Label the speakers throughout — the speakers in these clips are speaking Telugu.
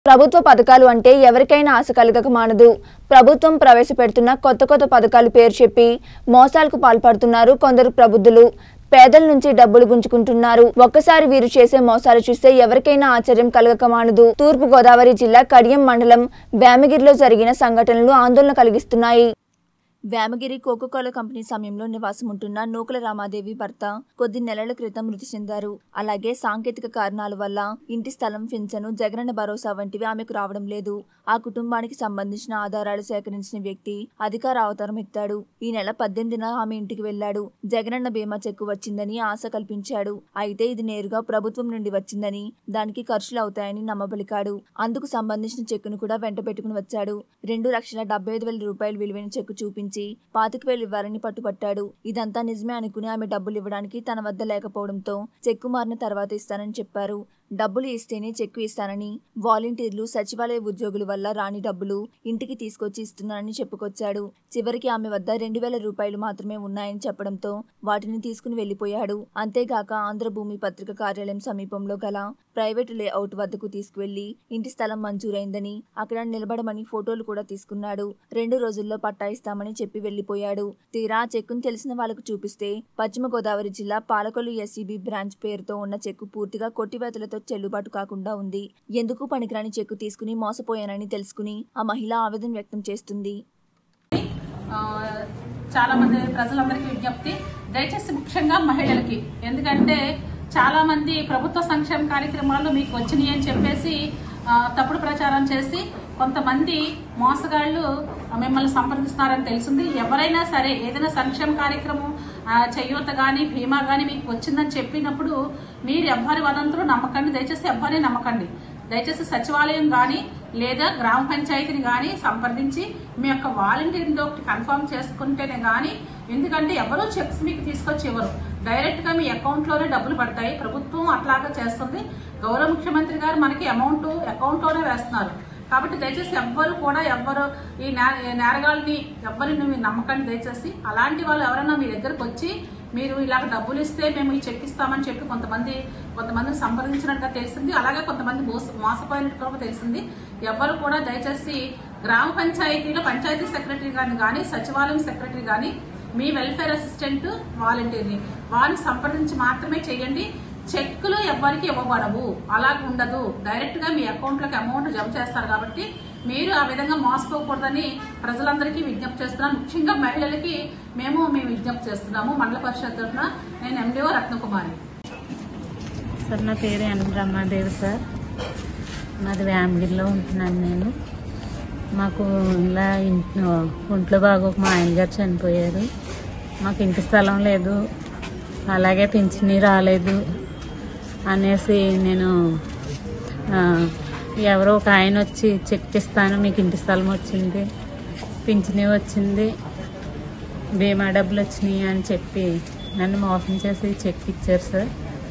Speaker 1: ప్రభుత్వ పథకాలు అంటే ఎవరికైనా ఆశ కలగక మానదు ప్రభుత్వం ప్రవేశపెడుతున్న కొత్త కొత్త పథకాలు పేరు చెప్పి మోసాలకు పాల్పడుతున్నారు కొందరు ప్రబుద్ధులు పేదల నుంచి డబ్బులు గుంజుకుంటున్నారు ఒక్కసారి వీరు చేసే మోసాలు చూస్తే ఎవరికైనా ఆశ్చర్యం కలగక మానదు తూర్పు గోదావరి జిల్లా కడియం మండలం వేమగిరిలో జరిగిన సంఘటనలు ఆందోళన కలిగిస్తున్నాయి వేమగిరి కోకోకోలా కంపెనీ సమయంలో నివాసం ఉంటున్న నూకల రామాదేవి భర్త కొద్ది నెలల క్రితం మృతి చెందారు అలాగే సాంకేతిక కారణాల వల్ల ఇంటి స్థలం పింఛను జగనన్న భరోసా వంటివి ఆమెకు రావడం లేదు ఆ కుటుంబానికి సంబంధించిన ఆధారాలు సేకరించిన వ్యక్తి అధికార అవతారం ఎత్తాడు ఈ నెల పద్దెనిమిదిన ఆమె ఇంటికి వెళ్లాడు జగనన్న బీమా చెక్కు వచ్చిందని ఆశ కల్పించాడు అయితే ఇది నేరుగా ప్రభుత్వం నుండి వచ్చిందని దానికి ఖర్చులు అవుతాయని నమ్మబలికాడు అందుకు సంబంధించిన చెక్కును కూడా వెంట పెట్టుకుని వచ్చాడు రెండు లక్షల డెబ్బై ఐదు వేల రూపాయలు విలువైన చెక్కు చూపించి పాతిక వేలు ఇవ్వాలని పట్టుపట్టాడు ఇదంతా నిజమే అనుకుని ఆమె డబ్బులు ఇవ్వడానికి తన వద్ద లేకపోవడంతో చెక్కు మారిన తర్వాత ఇస్తానని చెప్పారు డబ్బులు ఇస్తేనే చెక్కు ఇస్తానని వాలంటీర్లు సచివాలయ ఉద్యోగుల వల్ల రాని డబ్బులు ఇంటికి తీసుకొచ్చి ఇస్తున్నానని చెప్పుకొచ్చాడు చివరికి ఆమె వద్ద రెండు వేల రూపాయలు మాత్రమే ఉన్నాయని చెప్పడంతో వాటిని తీసుకుని వెళ్లిపోయాడు అంతేగాక ఆంధ్రభూమి పత్రిక కార్యాలయం సమీపంలో గల ప్రైవేటు లేఅవుట్ వద్దకు తీసుకువెళ్లి ఇంటి స్థలం మంజూరైందని అక్కడ నిలబడమని ఫోటోలు కూడా తీసుకున్నాడు రెండు రోజుల్లో పట్టా ఇస్తామని చెప్పి వెళ్లిపోయాడు తీరా ఆ చెక్కును తెలిసిన వాళ్లకు చూపిస్తే పశ్చిమ గోదావరి జిల్లా పాలకొల్లు ఎస్ఈబి బ్రాంచ్ పేరుతో ఉన్న చెక్కు పూర్తిగా కొట్టివేతలతో చెల్లుబాటు కాకుండా ఉంది ఎందుకు పనికిరాని చెక్కు తీసుకుని మోసపోయానని తెలుసుకుని ఆ మహిళ ఆవేదన వ్యక్తం చేస్తుంది
Speaker 2: ఆ, చాలా మంది ప్రజలందరికీ విజ్ఞప్తి దయచేసి ముఖ్యంగా మహిళలకి ఎందుకంటే చాలా మంది ప్రభుత్వ సంక్షేమ కార్యక్రమాలు మీకు వచ్చినాయి అని చెప్పేసి ఆ, తప్పుడు ప్రచారం చేసి కొంతమంది మోసగాళ్ళు మిమ్మల్ని సంప్రదిస్తున్నారని తెలిసింది ఎవరైనా సరే ఏదైనా సంక్షేమ కార్యక్రమం ఆ, చేయూత గాని బీమా గాని మీకు వచ్చిందని చెప్పినప్పుడు మీరు ఎవ్వరి వదంతులు నమ్మకండి దయచేసి ఎవ్వరిని నమ్మకండి దయచేసి సచివాలయం కానీ లేదా గ్రామ పంచాయతీని కానీ సంప్రదించి మీ యొక్క వాలంటీర్ని ఒకటి కన్ఫర్మ్ చేసుకుంటేనే కానీ ఎందుకంటే ఎవరూ చెక్స్ మీకు తీసుకొచ్చి ఇవ్వరు డైరెక్ట్ గా మీ అకౌంట్ లోనే డబ్బులు పడతాయి ప్రభుత్వం అట్లాగా చేస్తుంది గౌరవ ముఖ్యమంత్రి గారు మనకి అమౌంట్ అకౌంట్ లోనే వేస్తున్నారు కాబట్టి దయచేసి ఎవ్వరు కూడా ఎవ్వరు ఈ నే- ఈ నేరగాళ్ళని ఎవ్వరిని మీరు నమ్మకండి దయచేసి అలాంటి వాళ్ళు ఎవరైనా మీ దగ్గరకు వచ్చి మీరు ఇలాగ డబ్బులు ఇస్తే మేము ఈ చెక్ ఇస్తామని చెప్పి కొంతమంది కొంతమందిని సంప్రదించినట్టుగా తెలిసింది అలాగే కొంతమంది మోస మోసపోయినట్టుగా కూడా తెలిసింది ఎవ్వరు కూడా దయచేసి గ్రామ పంచాయతీలో పంచాయతీ సెక్రటరీ గారిని కానీ సచివాలయం సెక్రటరీ కానీ మీ వెల్ఫేర్ అసిస్టెంట్ వాలంటీర్ని వారిని సంప్రదించి మాత్రమే చేయండి చెక్కులు ఎవ్వరికి ఇవ్వబడవు అలా ఉండదు డైరెక్ట్ గా మీ అకౌంట్ లోకి అమౌంట్ జమ చేస్తారు కాబట్టి మీరు ఆ విధంగా మోసపోకూడదని ప్రజలందరికీ విజ్ఞప్తి చేస్తున్నాను ముఖ్యంగా మహిళలకి మేము మేము విజ్ఞప్తి చేస్తున్నాము మండల పరిషత్ తరఫున నేను ఎండిఓ రత్నకుమారి
Speaker 3: సార్ నా పేరు ఎన్ బ్రహ్మాదేవి సార్ మాది వేమగిరిలో ఉంటున్నాను నేను మాకు ఇలా ఇంట్లో ఒంట్లో బాగోక మా ఆయన గారు చనిపోయారు మాకు ఇంటి స్థలం లేదు అలాగే పింఛని రాలేదు అనేసి నేను ఆ, ఎవరో ఒక ఆయన వచ్చి చెక్ ఇస్తాను మీకు ఇంటి స్థలం వచ్చింది పింఛని వచ్చింది బీమా డబ్బులు వచ్చినాయి అని చెప్పి నన్ను మోసం చేసి చెక్ ఇచ్చారు సార్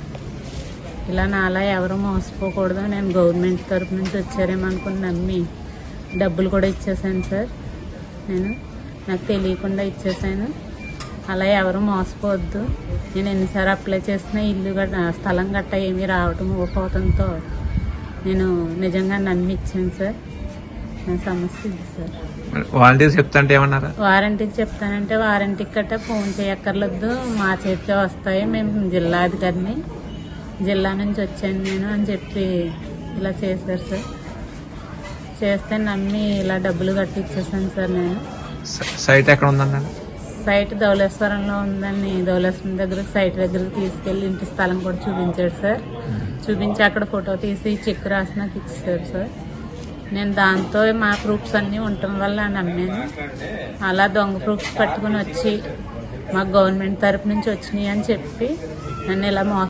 Speaker 3: ఇలా నాలా ఎవరు మోసపోకూడదు నేను గవర్నమెంట్ తరపు నుంచి వచ్చారేమో అనుకుని నమ్మి డబ్బులు కూడా ఇచ్చేసాను సార్ నేను నాకు తెలియకుండా ఇచ్చేసాను అలా ఎవరు మోసపోవద్దు నేను ఎన్నిసార్లు అప్లై చేసినా ఇల్లు గట్ట స్థలం గట్ట ఏమీ రావటం పోవటంతో నేను నిజంగా నమ్మి ఇచ్చాను సార్ నా సమస్య ఇది సార్
Speaker 4: వాలంటీర్స్ చెప్తాంటే ఏమన్నారా
Speaker 3: వారంటీకి చెప్తానంటే వారంటీకి గట్రా ఫోన్ చేయక్కర్లేదు మా చేతికే వస్తాయి మేము జిల్లా అధికారిని జిల్లా నుంచి వచ్చాను నేను అని చెప్పి ఇలా చేశారు సార్ చేస్తే నమ్మి ఇలా డబ్బులు కట్టి ఇచ్చేసాను సార్ నేను
Speaker 4: స- సైట్ ఎక్కడ ఉందన్నాడు
Speaker 3: సైట్ ధవళేశ్వరంలో ఉందని ధవళేశ్వరం దగ్గర సైట్ దగ్గరకు తీసుకెళ్లి ఇంటి స్థలం కూడా చూపించాడు సార్ చూపించి అక్కడ ఫోటో తీసి చెక్ రాసి నాకు ఇచ్చేసారు సార్ నేను దాంతో మా ప్రూఫ్స్ అన్నీ ఉండటం వల్ల నమ్మాను అలా దొంగ ప్రూఫ్స్ పట్టుకుని వచ్చి మాకు గవర్నమెంట్ తరపు నుంచి వచ్చినాయి అని చెప్పి నన్ను ఇలా మోసం